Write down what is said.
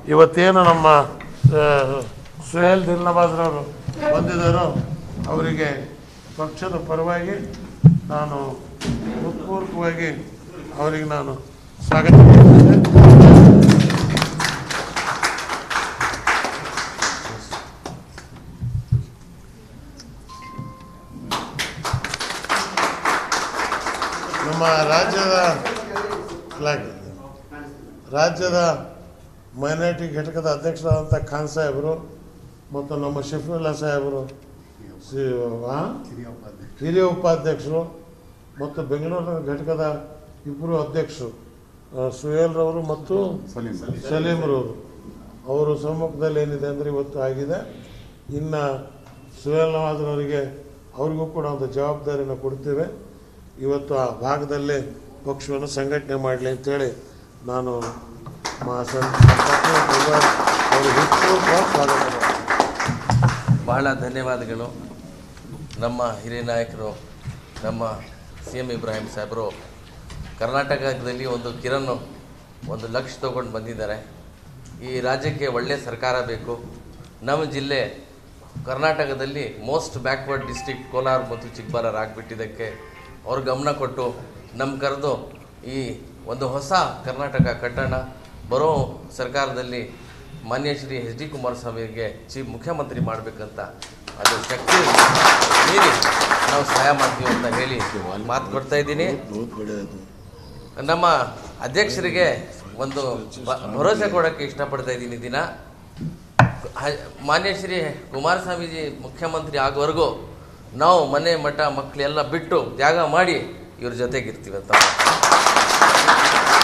ಇವತ್ತೇನು ನಮ್ಮ ಆ, ಸುಹೇಲ್ ದಿಲ್ನವಾಜ್ರವರು ಬಂದಿದ್ದಾರೋ ಅವರಿಗೆ ಪಕ್ಷದ ಪರವಾಗಿ ನಾನು ಹೃತ್ಪೂರ್ವಕವಾಗಿ ಅವರಿಗೆ ನಾನು ಸ್ವಾಗತ ಮಾಡ್ತೇನೆ ನಮ್ಮ ರಾಜ್ಯದ ಫ್ಲಾಗ್ ರಾಜ್ಯದ ಮೈನಾರಿಟಿ ಘಟಕದ ಅಧ್ಯಕ್ಷರಾದಂಥ ಖಾನ್ ಸಾಹೇಬರು ಮತ್ತು ನಮ್ಮ ಶಫೀವುಲ್ಲಾ ಸಾಹೇಬರು ಸಿ- ಆ? ಹಿರಿಯ ಉಪಾಧ್ಯಕ್ಷರು ಮತ್ತು ಬೆಂಗಳೂರಿನ ಘಟಕದ ಇಬ್ಬರು ಅಧ್ಯಕ್ಷರು ಆ, ಸುಹೇಲ್ರವರು ಮತ್ತು ಸಲೀಮ್ರವರು ಅವರು ಸಮ್ಮುಖದಲ್ಲಿ ಏನಿದೆ ಅಂದರೆ ಇವತ್ತು ಆಗಿದೆ ಇನ್ನು ಸುಹೇಲ್ ನವಾಜ್ರವರಿಗೆ ಅವ್ರಿಗೂ ಕೂಡ ಒಂದು ಜವಾಬ್ದಾರಿನ ಕೊಡ್ತೇವೆ ಇವತ್ತು ಆ ಭಾಗದಲ್ಲೇ ಪಕ್ಷವನ್ನು ಸಂಘಟನೆ ಮಾಡಲಿ ಅಂತೇಳಿ ನಾನು ಮಾ ಸಂ ಅವರು ಹೆಚ್ಚು ಸ್ವಾಗತ ಮಾಡ್ತೀನಿ. ಬಹಳ ಧನ್ಯವಾದಗಳು ನಮ್ಮ ಹಿರಿಯ ನಾಯಕರು ನಮ್ಮ ಸಿ ಎಂ ಇಬ್ರಾಹಿಂ ಸಾಹೇಬರು ಕರ್ನಾಟಕದಲ್ಲಿ ಒಂದು ಕಿರಣ್ ಒಂದು ಲಕ್ಷ ತೊಗೊಂಡು ಬಂದಿದ್ದಾರೆ ಈ ರಾಜ್ಯಕ್ಕೆ ಒಳ್ಳೆಯ ಸರ್ಕಾರ ಬೇಕು ನಮ್ಮ ಜಿಲ್ಲೆ ಕರ್ನಾಟಕದಲ್ಲಿ ಮೋಸ್ಟ್ ಬ್ಯಾಕ್ವರ್ಡ್ ಡಿಸ್ಟ್ರಿಕ್ಟ್ ಕೋಲಾರ ಮತ್ತು ಚಿಕ್ಕಬಳ್ಳಾರ ಆಗಿಬಿಟ್ಟಿದ್ದಕ್ಕೆ ಅವ್ರು ಗಮನ ಕೊಟ್ಟು ನಮ್ಮ ಕರೆದು ಈ ಒಂದು ಹೊಸ ಕರ್ನಾಟಕ ಕಟ್ಟೋಣ ಬರೋ ಸರ್ಕಾರದಲ್ಲಿ ಮಾನ್ಯ ಶ್ರೀ ಎಚ್ ಡಿ ಕುಮಾರಸ್ವಾಮಿಗೆ ಚೀಫ್ ಮುಖ್ಯಮಂತ್ರಿ ಮಾಡಬೇಕಂತ ಅದು ಶಕ್ತಿ ಮೀರಿ ನಾವು ಸಹಾಯ ಮಾಡ್ತೀವಿ ಅಂತ ಹೇಳಿ ಮಾತು ಕೊಡ್ತಾ ಇದ್ದೀನಿ ನಮ್ಮ ಅಧ್ಯಕ್ಷರಿಗೆ ಒಂದು ಬ- ಭರವಸೆ ಕೊಡೋಕ್ಕೆ ಇಷ್ಟಪಡ್ತಾ ಇದ್ದೀನಿ ದಿನ ಹ- ಮಾನ್ಯ ಶ್ರೀ ಕುಮಾರಸ್ವಾಮೀಜಿ ಮುಖ್ಯಮಂತ್ರಿ ಆಗೋವರೆಗೂ ನಾವು ಮನೆ ಮಠ ಮಕ್ಕಳೆಲ್ಲ ಬಿಟ್ಟು ತ್ಯಾಗ ಮಾಡಿ ಇವ್ರ ಜೊತೆಗಿರ್ತೀವಿ ಅಂತ